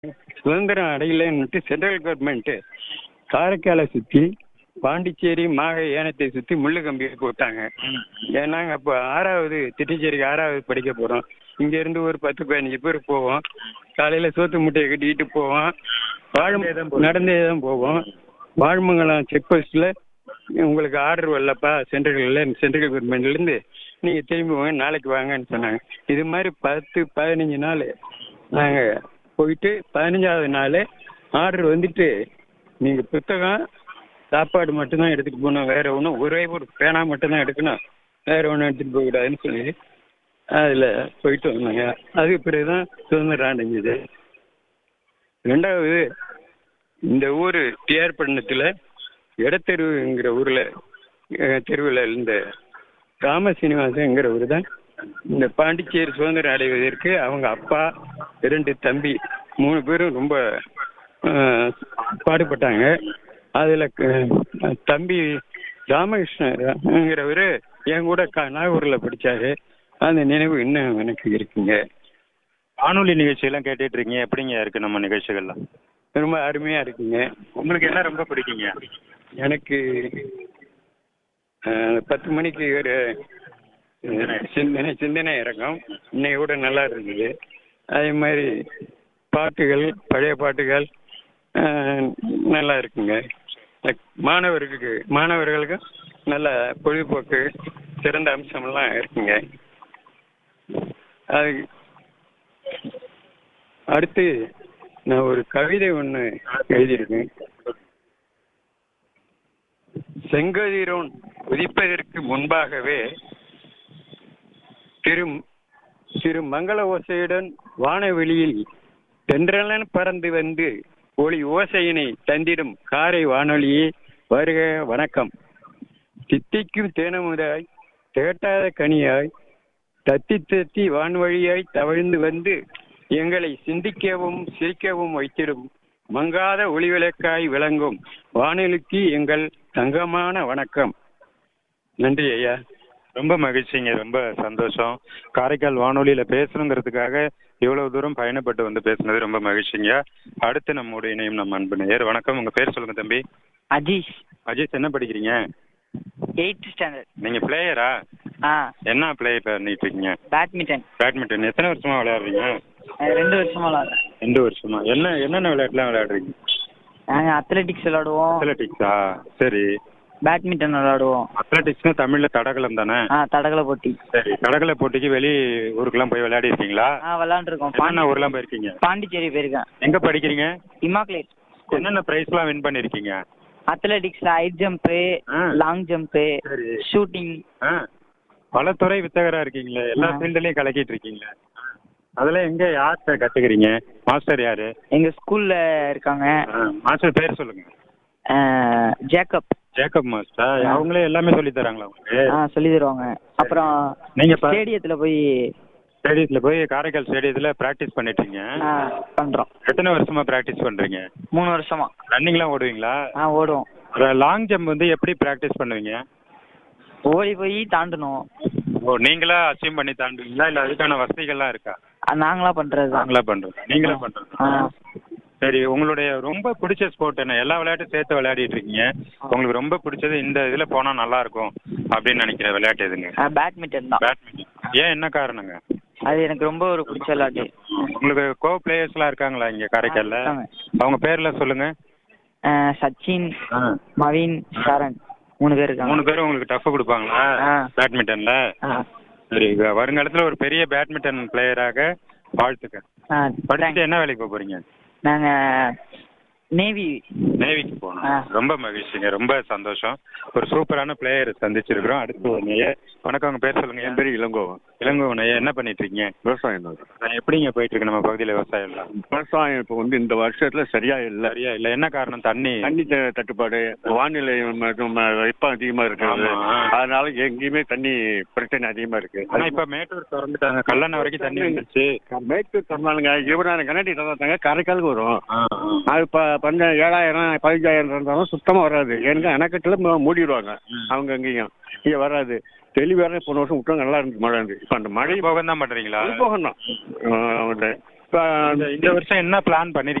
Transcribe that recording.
சுதந்திரம் அடையலைன்னுட்டு central government காரைக்காலை சுற்றி பாண்டிச்சேரி மாகை ஏனத்தை சுற்றி முள்ளு கம்பியை போட்டாங்க ஏன்னா அப்போ ஆறாவது திட்டச்சேரிக்கு ஆறாவது படிக்க போகிறோம் இங்கேருந்து ஒரு பத்து பதினஞ்சு பேர் போவோம் காலையில் சோத்து மூட்டையை கட்டிக்கிட்டு போவோம் வாழும் நடந்தே தான் போவோம் வாழ்மங்கலம் செக் போஸ்ட்டில் உங்களுக்கு ஆர்டர் வரலப்பா சென்ட்ரல் சென்ட்ரல் கவர்மெண்ட்லேருந்து நீங்கள் திரும்பி வாங்க நாளைக்கு வாங்கன்னு சொன்னாங்க இது மாதிரி பத்து பதினஞ்சு நாள் நாங்கள் போயிட்டு பதினஞ்சாவது நாள் ஆர்டர் வந்துட்டு நீங்கள் புத்தகம் சாப்பாடு மட்டும்தான் எடுத்துகிட்டு போகணும் வேற ஒன்றும் ஒரே ஒரு பேனா மட்டும்தான் எடுக்கணும் வேற ஒன்றும் எடுத்துகிட்டு போகக்கூடாதுன்னு சொல்லி அதில் போயிட்டு வந்தாங்க அதுக்கு பிறகு தான் சுதந்திரம் அடைஞ்சது ரெண்டாவது இந்த ஊர் டிஆர் பட்டணத்தில் இடத்தெருவுங்கிற ஊரில் தெருவில் இந்த ராம சீனிவாசங்கிற ஊர் தான் இந்த பாண்டிச்சேரி சுதந்திரம் அடைவதற்கு அவங்க அப்பா இரண்டு தம்பி மூணு பேரும் ரொம்ப அஹ், பாடுபட்டாங்க அதில் தம்பி ராமகிருஷ்ணங்கிறவர் என் கூட க நாகூரில் படித்தாரு அந்த நினைவு இன்னும் எனக்கு இருக்குங்க வானொலி நிகழ்ச்சியெல்லாம் கேட்டுட்டு இருக்கீங்க எப்படிங்க இருக்கு நம்ம நிகழ்ச்சிகள்லாம் ரொம்ப அருமையாக இருக்குங்க உங்களுக்கு என்ன ரொம்ப பிடிக்குங்க எனக்கு அஹ், பத்து மணிக்கு ஒரு அஹ், சிந்தனை சிந்தனை இறங்கும் இன்னைக்கு கூட நல்லா இருந்தது அதே மாதிரி பாட்டுகள் பழைய பாட்டுகள் அஹ், நல்லா இருக்குங்க மாணவர்களுக்கு மாணவர்களுக்கு நல்ல பொழுதுபோக்கு சிறந்த அம்சமெல்லாம் இருக்குங்க அது அடுத்து நான் ஒரு கவிதை ஒன்று எழுதியிருக்கேன் செங்கதிரோன் உதிப்பதற்கு முன்பாகவே திரு திரு மங்கள ஓசையுடன் வானவெளியில் தென்றலன் பறந்து வந்து ஒளி ஓசையினை தந்திடும் காரை வானொலியே வருக வணக்கம் தித்திக்கும் தேனமுதாய் திகட்டாத கனியாய் தத்தி தத்தி வான்வழியாய் தவழ்ந்து வந்து எங்களை சிந்திக்கவும் சிரிக்கவும் வைத்திடும் மங்காத ஒளிவிளக்காய் விளங்கும் வானொலிக்கு எங்கள் தங்கமான வணக்கம் நன்றி ஐயா ரொம்ப மகிழ்ச்சிங்க ரொம்ப சந்தோஷம் காரைக்கால் வானொலியில பேசணுங்கிறதுக்காக இவ்வளவு தூரம் பயணப்பட்டு வந்து பேசுனது ரொம்ப மகிழ்ச்சிங்க அடுத்து நம்முடைய இணையம் நம்ம அன்பு நேயர் வணக்கம் உங்க பேர் சொல்லுங்க தம்பி அஜீஷ் அஜித் என்ன படிக்கிறீங்க எயித் ஸ்டாண்டர்ட் நீங்க பிளேயரா ஆ என்ன பிளே பண்ணிட்டு இருக்கீங்க பேட்மிண்டன் பேட்மிண்டன் எத்தனை வருஷமா விளையாடுறீங்க அஹ் ரெண்டு வருஷமா விளாட்றேன் ரெண்டு வருஷமா என்ன என்னென்ன விளையாட்டுலாம் விளையாடுறீங்க நாங்கள் அத்லெட்டிக்ஸ் விளாடுவோம் அத்லெட்டிக்ஸா சரி பேட்மிண்டன் விளாடுவோம் அத்லெட்டிக்ஸ்னா தமிழ்ல தடகளம் தானே ஆ தடகள போட்டி சரி தடகள போட்டிக்கு வெளி ஊருக்குலாம் போய் விளையாடி இருக்கீங்களா ஆ விளாண்டுருக்கோம் என்னென்ன ஊர்லாம் போயிருக்கீங்க பாண்டிச்சேரி போயிருக்கேன் எங்க படிக்கிறீங்க இமாக்லேட் என்னென்ன பிரைஸ்லாம் வின் பண்ணிருக்கீங்க அத்லெட்டிக்ஸ்ல ஹை ஜம்ப்பு ஆ. லாங் ஜம்ப்பு சரி. ஷூட்டிங் ஆ பல துறை வித்தகரா இருக்கீங்களே எல்லா ஆ. ஃபீல்டுலயும் கலக்கிட்டு இருக்கீங்களே அதெல்லாம் எங்க யார்கிட்ட கத்துக்கிறீங்க மாஸ்டர் யாரு எங்க ஸ்கூல்ல இருக்காங்க ஆ, மாஸ்டர் பேர் சொல்லுங்க அஹ், ஜேக்கப் ஜேக்கப் மாஸ்டர் ஆ. அவங்களே எல்லாமே சொல்லி தராங்களா உங்களுக்கு ஆ சொல்லி தருவாங்க அப்புறம் நீங்க ப- ஸ்டேடியத்துல போய் ஸ்டேடியத்துல போய் காரைக்கால் ஸ்டேடியத்துல பிராக்டிஸ் பண்ணிட்டு இருக்கீங்க ஆ, பண்றோம் எத்தனை வருஷமா பிராக்டிஸ் பண்றீங்க மூணு வருஷமா ரன்னிங்லாம் ஓடுவீங்களா ஆ ஓடுவோம் லாங் ஜம்ப் வந்து எப்படி பிராக்டிஸ் பண்ணுவீங்க ஓடி போய் தாண்டணும் ஓ நீங்களா அச்சீவ் பண்ணி தாண்டுவீங்களா இல்ல அதுக்கான வசதிகள்லாம் இருக்கா அது நாங்களா பண்றது நாங்களா பண்றோம் நீங்களா பண்றது ஆ சரி உங்களுடைய ரொம்ப பிடிச்ச ஸ்போர்ட் என்ன எல்லா விளையாட்டும் சேர்த்து விளையாடிட்டு இருக்கீங்க உங்களுக்கு ரொம்ப பிடிச்சது இந்த இதுல போனா நல்லா இருக்கும் அப்படின்னு நினைக்கிற விளையாட்டு எதுங்க ஆ, பேட்மிண்டன் தான் பேட்மிண்டன் ஏன் என்ன காரணங்க அது எனக்கு ரொம்ப ஒரு பிடிச்ச விளையாட்டு உங்களுக்கு கோ பிளேயர்ஸ்லாம் இருக்காங்களா இங்க காரைக்கால்ல இருக்காங்க. அவங்க பேர்ல சொல்லுங்க ஆ, சச்சின் மவின் சரண் மூணு பேர் இருக்காங்க மூணு பேரும் உங்களுக்கு டஃப் கொடுப்பாங்களா ஆ. பேட்மிண்டன்ல ஆ. சரி வ- வருங்காலத்துல ஒரு பெரிய பேட்மிண்டன் பிளேயராக வாழ்த்துக்க ஆ, படிச்சுட்டு என்ன வேலைக்கு போக போறீங்க நாங்க நேவி நேவிக்கு போகணும் ஆ. ரொம்ப மகிழ்ச்சிங்க ரொம்ப சந்தோஷம் ஒரு சூப்பரான பிளேயர் சந்திச்சிருக்கிறோம் அடுத்து ஒரு நேயர் வணக்கம் உங்க பேர் சொல்லுங்க என் பேர் இளங்கோவன் இளங்கோ நேயர் என்ன பண்ணிட்டு இருக்கீங்க விவசாயம் தான் நான் எப்படிங்க போயிட்டு இருக்கு நம்ம பகுதியில விவசாயம் எல்லாம் விவசாயம் இப்போ வந்து இந்த வருஷத்துல சரியா இல்லை சரியா இல்ல என்ன காரணம் தண்ணி தண்ணி த- தட்டுப்பாடு வானிலை மற்றும் வெப்பம் அதிகமா இருக்கிறது ஆமா. அதனால எங்கேயுமே தண்ணி பிரச்சனை அதிகமா இருக்கு ஆனா இப்ப மேட்டூர் திறந்துட்டாங்க கல்லணை வரைக்கும் தண்ணி வந்துருச்சு மேற்கு திறனாலுங்க இருபதாயிரம் கனடி திறந்தாங்க காரைக்காலுக்கு வரும் ஆ, ஆ. அது இப்போ பஞ்ச ஏழாயிரம் பதினஞ்சாயிரம் இருந்தாலும் சுத்தமா வராது ஏன்னா அணைக்கட்டுல ம- மூடிடுவாங்க ம். அவங்க அங்கேயும் இங்க வராது தெளிவான போன வருஷம் விட்டோம் நல்லா இருந்துச்சு மழை இருந்து இப்போ அந்த மழை போகம் தான் பண்றீங்களா போகணும் இப்போ இந்த- இந்த வருஷம் என்ன பிளான் பண்ணிருக்கீங்க